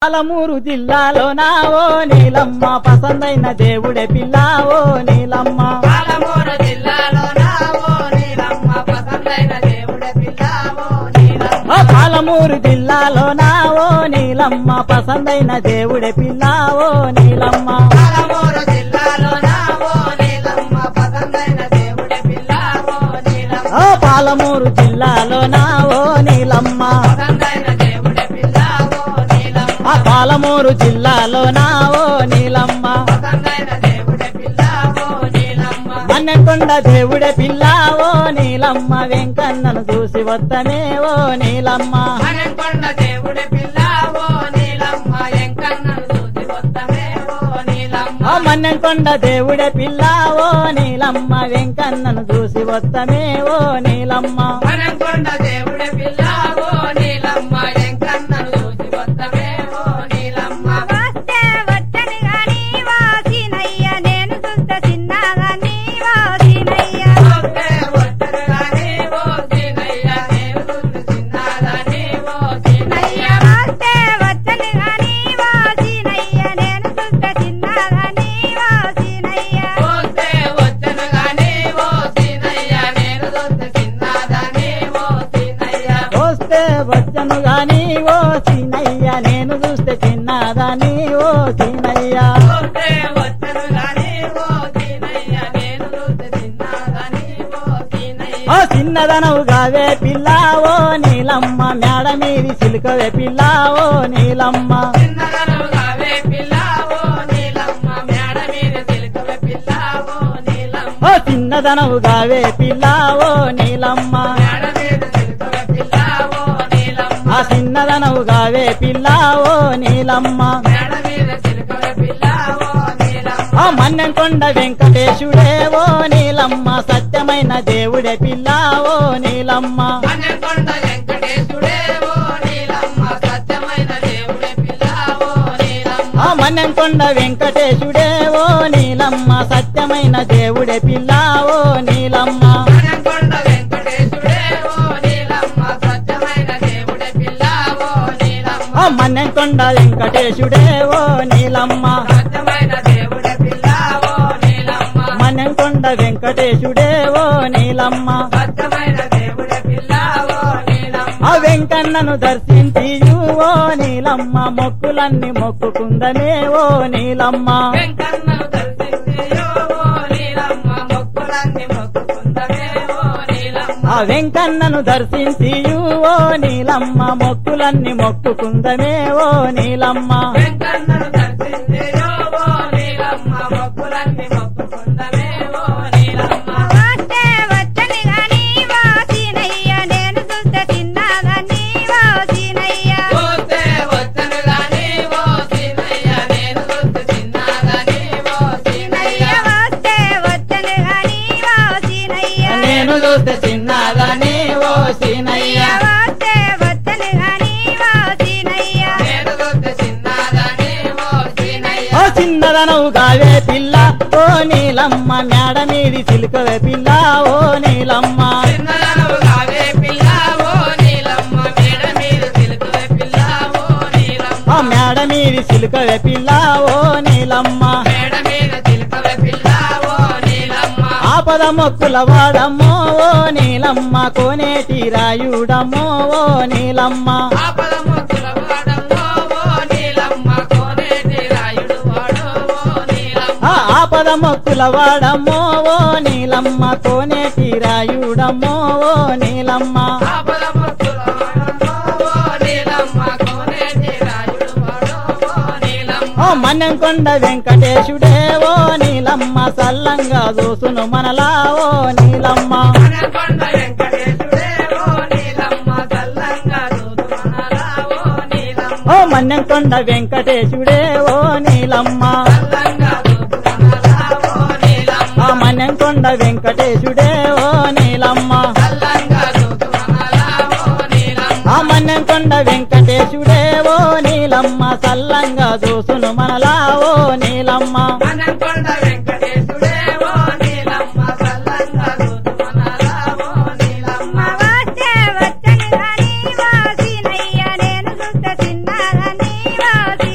పాలమూరు జిల్లాలో నా ఓ నీలమ్మ పసందైన దేవుడే పిల్ల ఓ నీలమ్మ పాలమూరు జిల్లాలో నావో నీలమ్మ పసందైన దేవుడే పిల్లావో నీలమ్మ ఆ పాలమూరు జిల్లాలో నా ఓ నీలమ్మ పసందైన దేవుడే పిల్ల ఓ నీలమ్మ పాలమూరు జిల్లాలో నావో నీలమ్మ పసందైన దేవుడే పిల్లావో నీలమ్మ ఆ పాలమూరు జిల్లాలో నా ఓ నీలమ్మ పసందైన దేవుడే పిల్లావో నీలమ్మ ఆ పాలమూరు జిల్లాలో నా ఓ నీలమ్మ పసందైన దేవుడే పిల్లావో నీలమ్మ మన్నెకొండ దేవుడే పిల్ల ఓ నీలమ్మ వెంకన్నను చూసి వద్దనే ఓ నీలమ్మ మనకొండ దేవుడే పిల్లావో నీలమ్మ ఎంకన్నను చూసి వస్తమేవో నీలమ్మ ఆ మన్నెకొండ దేవుడే పిల్ల ఓ నీలమ్మ వెంకన్నను చూసి వద్దమే ఓ నీలమ్మ మనకొండ దేవుడే పిల్లావో నీలమ్మ ఎంకన్నను చూసి వస్తమేవో నీలమ్మ వస్తే వచ్చని గాని వాసినయ్య నేను చూస్తే చిన్నదాన్ని వాసినయ్య వస్తే వచ్చరు గాని ఓ సీనయ్య నేను చూసి చిన్నదాని ఓ సీనయ్య అయ్య వస్తే వచ్చని గాని వాసినయ్య నేను చూస్తే చిన్నదాన్ని వాసినయ్య వస్తే వచ్చను గాని ఓ సీనయ్య నేను చూసి చిన్నదాని ఓ సీనయ్య వస్తే వచ్చను గాని ఓ సీనయ్య నేను చూస్తే చిన్నదాని ఓ సీనయ్య వస్తే వచ్చను గాని ఓ సీనయ్య నేను చూసి చిన్నదాని ఓ సీనయ్య ఓ చిన్నదనవు గావే పిల్ల ఓ నీలమ్మ మేడ మీది చిలుకవే పిల్ల ఓ నీలమ్మ చిన్నగనవుగావే పిల్లావో నీలమ్మ మేడ మీద చిలుకవే పిల్లావో నీలమ్మ ఓ చిన్నదనవు గావే పిల్ల ఓ నీలమ్మ మేడ మీద చిలుకవే పిల్లావో నీలమ్మ ఆ చిన్నదనవు గావే పిల్ల ఓ నీలమ్మ మేడ మీద చిలుకవే పిల్లావో నీలమ్మ ఆ మన్నెంకొండ వెంకటేశుడే ఓ నీలమ్మ సత్యమైన దేవుడే పిల్ల ఓ నీలమ్మ మన్నెకొండ వెంకటేశుడే ఓ నీలమ్మ సత్యమైన దేవుడే పిల్లావో నీలమ్మ ఆ మన్నెంకొండ వెంకటేశుడే ఓ నీలమ్మ సత్యమైన దేవుడే పిల్ల ఓ నీలమ్మ మన్నెకొండ వెంకటేశుడే ఓ నీలమ్మ సత్యమైన దేవుడే పిల్లావో నీలమ్మ ఆ మన్నెంకొండ వెంకటేశుడే ఓ నీలమ్మ సత్యమైన దేవుడే పిల్లావో నీలమ్మ మన్నెంకొండ వెంకటేశుడే ఓ నీలమ్మ సత్యమైన దేవుడే పిల్లావో నీలమ్మ ఆ వెంకన్నను దర్శించి ఓ నీలమ్మ మొక్కులన్నీ మొక్కుకుందనే ఓ నీలమ్మ వెంకన్నను దర్శించియో ఓ నీలమ్మ మొక్కులన్నీ మొక్కుకుందమే ఓ నీలమ్మ ఆ వెంకన్నను దర్శించి ఓ నీలమ్మ మొక్కులన్నీ మొక్కుకుందనే ఓ నీలమ్మ వెంకన్నను దర్శించియో ఓ నీలమ్మ మొక్కులన్నీ మొక్కుకుందమే ఓ నీలమ్మ వస్తే వచ్చని గాని వాసినయ్య నేను చూస్తే చిన్నదాన్ని వాసినయ్య పోతే వచ్చను గాని ఓ సీనయ్య నేను చూసి చిన్నగాని ఓ సీనయ్య అయ్య వస్తే వచ్చని గాని వాసినయ్య నేను చూస్తే చిన్నదాని ఓ సీనయ్య వస్తే వచ్చని గాని వాసినయ్య నేను చూసి చిన్నగాని ఓ సీనయ్య ఓ చిన్నదనవు గావే పిల్ల ఓ నీలమ్మ మేడ మీది చిలుకవే పిల్ల ఓ నీలమ్మ చిన్నదనవుగావే పిల్లావో నీలమ్మ మేడ మీద చిలుకవే పిల్లావో నీలమ్మ ఆ మేడ మీది చిలుకవే పిల్ల ఓ నీలమ్మ మేడ మీద చిలుకవే పిల్లావో నీలమ్మ ఆపద మొక్కుల వాడమ్మో ఓ నీలమ్మ కోనేటి రాయుడమ్మో ఓ నీలమ్మ ఆపద మొక్కుల వాడమ్మో ఓ నీలమ్మ కోనేటి రాయుడు వాడో ఓ నీలమ్మ ఆ ఆపద మొక్కుల వాడమ్మో ఓ నీలమ్మ కోనేటి రాయుడమ్మో ఓ నీలమ్మ ఆపద మొక్కుల వాడమ్మో ఓ నీలమ్మ కోనేటి రాయుడు వాడో ఓ నీలమ్మ ఓ మన్నెంకొండ వెంకటేశుడే ఓ నీలమ్మ సల్లంగా చూసును మనలా ఓ నీలమ్మ అనకొండ వెంకటేశుడే ఓ నీలమ్మ చల్లంగా చూసుమనరా ఓ నీలమ్మ ఓ మన్నెంకొండ వెంకటేశుడే ఓ నీలమ్మ చల్లంగా చూసుమనరా ఓ నీలమ్మ ఆ మన్నెంకొండ వెంకటేశుడే ఓ నీలమ్మ చల్లంగా చూసుమనరా ఓ నీలమ్మ ఆ మన్నెంకొండ వెంకటేశుడే ఓ నీలమ్మ సల్లంగా చూసును మనలా ఓ నీలమ్మ అనకొండ వెంకటేశుడే ఓ నీలమ్మ చల్లంగా చూసుమనరా ఓ నీలమ్మ వస్తే వచ్చని గాని వాసినయ్య నేను చూస్తే చిన్నదాన్ని వాసినయ్య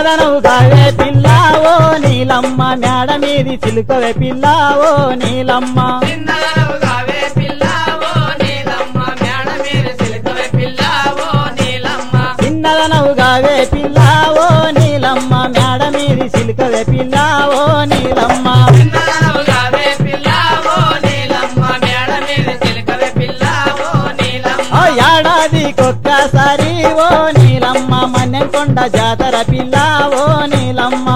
చిన్నదనవు కావే పిల్ల ఓ నీలమ్మ మేడ మీది చిలుకవే పిల్ల ఓ నీలమ్మ చిన్నదనవుగావే పిల్లావో నీలమ్మ మేడ మీద సిలుకవే పిల్లావో నీలమ్మ చిన్నదనవు కావే పిల్ల ఓ నీలమ్మ మేడ మీది చిలుకవే పిల్ల ఓ నీలమ్మ చిన్నదనవుగావే పిల్లావో నీలమ్మ మేడ మీద సిలుకవే పిల్లావో నీలమ్మ ఓ ఏడాదికొక్కసారి ఓ నీలమ్మ మన్నెంకొండ జాతర పిల్ల ఓ నీలమ్మ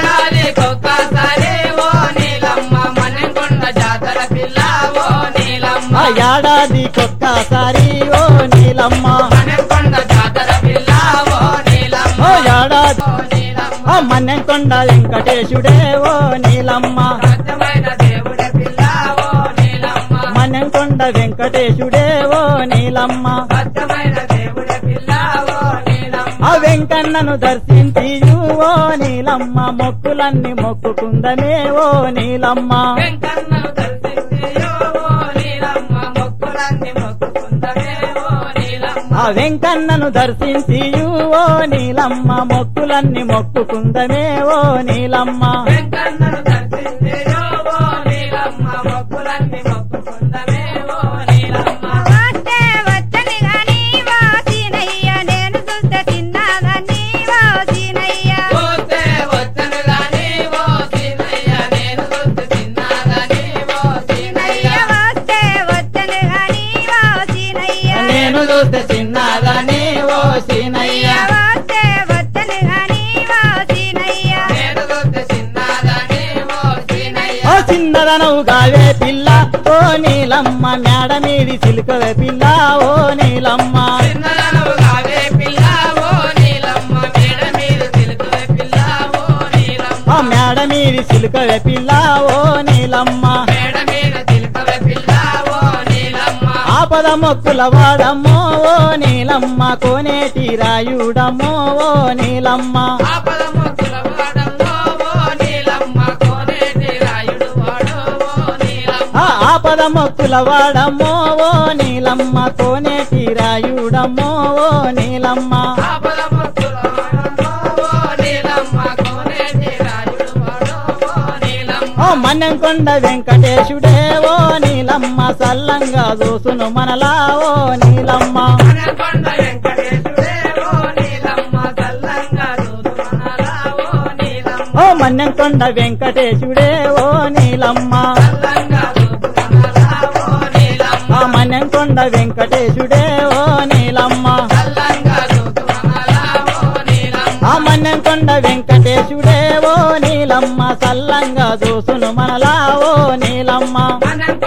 ఏడాదికొక్కసారి ఓ నీలమ్మ మనకొండ జాతర పిల్లావో నీలమ్మ ఆ ఏడాదికొక్కసారి ఓ నీలమ్మ మనకొండ జాతర పిల్లావో నీలమ్మ ఓ ఏడాది ఓ నీలమ్మ ఆ మన్నెంకొండ వెంకటేశుడే ఓ నీలమ్మ సత్యమైన దేవుడే పిల్లావో నీలమ్మ మన్నెంకొండ వెంకటేశుడే ఓ నీలమ్మ సత్యమైన దేవుడే పిల్లావో నీలమ్మ ఆ వెంకన్నను దర్శించి ఓ నీలమ్మ మొక్కులన్నీ మొక్కుకుందనే ఓ నీలమ్మ వెంకన్నను దర్శించియో ఓ నీలమ్మ మొక్కులన్నీ మొక్కుకుందమే ఓ నీలమ్మ ఆ వెంకన్నను దర్శించి ఓ నీలమ్మ మొక్కులన్నీ మొక్కుకుందమే ఓ నీలమ్మ వెంకన్నను దర్శించియో ఓ నీలమ్మ మొక్కులన్నీ మొక్కుకుందమే ఓ నీలమ్మ వస్తే వచ్చని గాని వాసినయ్య నేను చూస్తే తిన్నాదని వాసినయ్య పోతే వచ్చను గాని ఓ సీనయ్య నేను గుర్తు తిన్నాదని ఓ సీనయ్య అయ్య వస్తే వచ్చని గాని వాసినయ్య నేను చూస్తే చిన్నదని ఓ సీనయ్య వస్తే వచ్చని గాని వాసినయ్య నేను గుర్తు తిన్నాదని ఓ సీనయ్య ఓ చిన్నదనవు కావే పిల్ల ఓ నీలమ్మ మేడ మీది చిలుకవే పిల్ల ఓ నీలమ్మ చిన్నదనవుగావే పిల్లావో నీలమ్మ మేడ మీద తిలుకువే పిల్లావో నీలమ్మ ఆ మేడ మీది చిలుకవే పిల్ల ఓ నీలమ్మ మేడ మీద తిలుకవే పిల్లావో నీలమ్మ ఆపద మొక్కుల వాడమ్మో ఓ నీలమ్మ కోనేటి రాయుడమ్మో ఓ నీలమ్మ ఆపద మొక్కుల వాడమ్మో ఓ నీలమ్మ కోనేటి రాయుడు వాడో ఓ నీలమ్మ ఆ ఆపద మొక్కుల వాడమ్మో ఓ నీలమ్మ కోనేటి రాయుడమ్మో ఓ నీలమ్మ ఆపద మొక్కుల వాడమ్మో ఓ నీలమ్మ కోనేటి రాయుడు వాడో ఓ నీలమ్మ ఓ మన్నెంకొండ వెంకటేశుడే ఓ నీలమ్మ సల్లంగా చూసును మనలా ఓ నీలమ్మ అనకొండ వెంకటేశుడే ఓ నీలమ్మ చల్లంగా చూసుమనలా ఓ నీలమ్మ ఓ మన్నెంకొండ వెంకటేశుడే ఓ నీలమ్మ చల్లంగా చూసుమనలా ఓ నీలమ్మ ఆ మన్నెంకొండ వెంకటేశుడే ఓ నీలమ్మ చల్లంగా చూసుమనలా ఓ నీలమ్మ ఆ మన్నెంకొండ వెంకటేశుడే ఓ నీలమ్మ సల్లంగా చూసును మనలా ఓ నీలమ్మ మనం